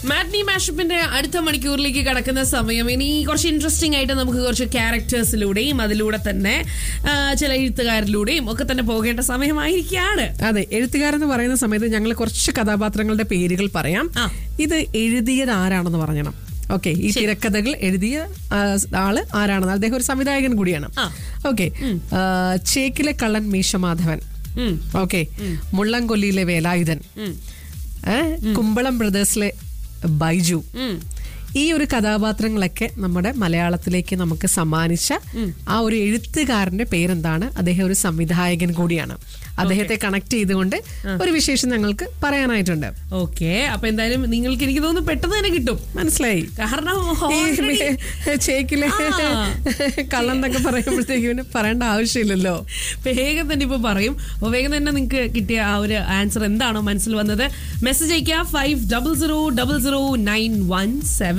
Matinee മാഷപ്പിന്റെ അടുത്ത മണിക്കൂറിലേക്ക് കടക്കുന്ന സമയം ഇനി കുറച്ച് ഇൻട്രസ്റ്റിംഗ് ആയിട്ട് നമുക്ക് കുറച്ച് ക്യാരക്ടേഴ്സിലൂടെയും അതിലൂടെ തന്നെ ആ, ചില എഴുത്തുകാരിലൂടെയും ഒക്കെ തന്നെ പോകേണ്ട സമയമായിരിക്കാണ് അതെ എഴുത്തുകാരെന്ന് പറയുന്ന സമയത്ത് ഞങ്ങൾ കുറച്ച് കഥാപാത്രങ്ങളുടെ പേരുകൾ പറയാം ആ. ഇത് എഴുതിയത് ആരാണെന്ന് പറഞ്ഞണം ഓക്കെ ഈ തിരക്കഥകൾ എഴുതിയ ആ, ആള് ആരാണെന്ന് അദ്ദേഹം ഒരു സംവിധായകൻ കൂടിയാണ് ആ. ഓക്കെ ചേക്കിലെ കള്ളൻ മീശമാധവൻ ഉം, ഓക്കെ മുള്ളംകൊല്ലിയിലെ വേലായുധൻ ഉം, ഏ, കുമ്പളം ബ്രദേഴ്സിലെ ബൈജു ഉം. ഈ ഒരു കഥാപാത്രങ്ങളൊക്കെ നമ്മുടെ മലയാളത്തിലേക്ക് നമുക്ക് സമ്മാനിച്ച ആ ഒരു എഴുത്തുകാരന്റെ പേരെന്താണ് അദ്ദേഹം ഒരു സംവിധായകൻ കൂടിയാണ് അദ്ദേഹത്തെ കണക്ട് ചെയ്തുകൊണ്ട് ഒരു വിശേഷം ഞങ്ങൾക്ക് പറയാനായിട്ടുണ്ട് ഓക്കെ അപ്പൊ എന്തായാലും നിങ്ങൾക്ക് എനിക്ക് തോന്നുന്നു പെട്ടെന്ന് തന്നെ കിട്ടും മനസ്സിലായി കാരണം ഈ already ചേക്കിലെ ആ. കള്ളന്നൊക്കെ പറയുമ്പോഴത്തേക്കും പിന്നെ പറയേണ്ട ആവശ്യമില്ലല്ലോ വേഗം തന്നെ ഇപ്പൊ പറയും അപ്പൊ വേഗം തന്നെ നിങ്ങൾക്ക് കിട്ടിയ ആ ഒരു ആൻസർ എന്താണോ മനസ്സിൽ വന്നത് മെസ്സേജ് അയക്കുക five double zero double zero nine one seven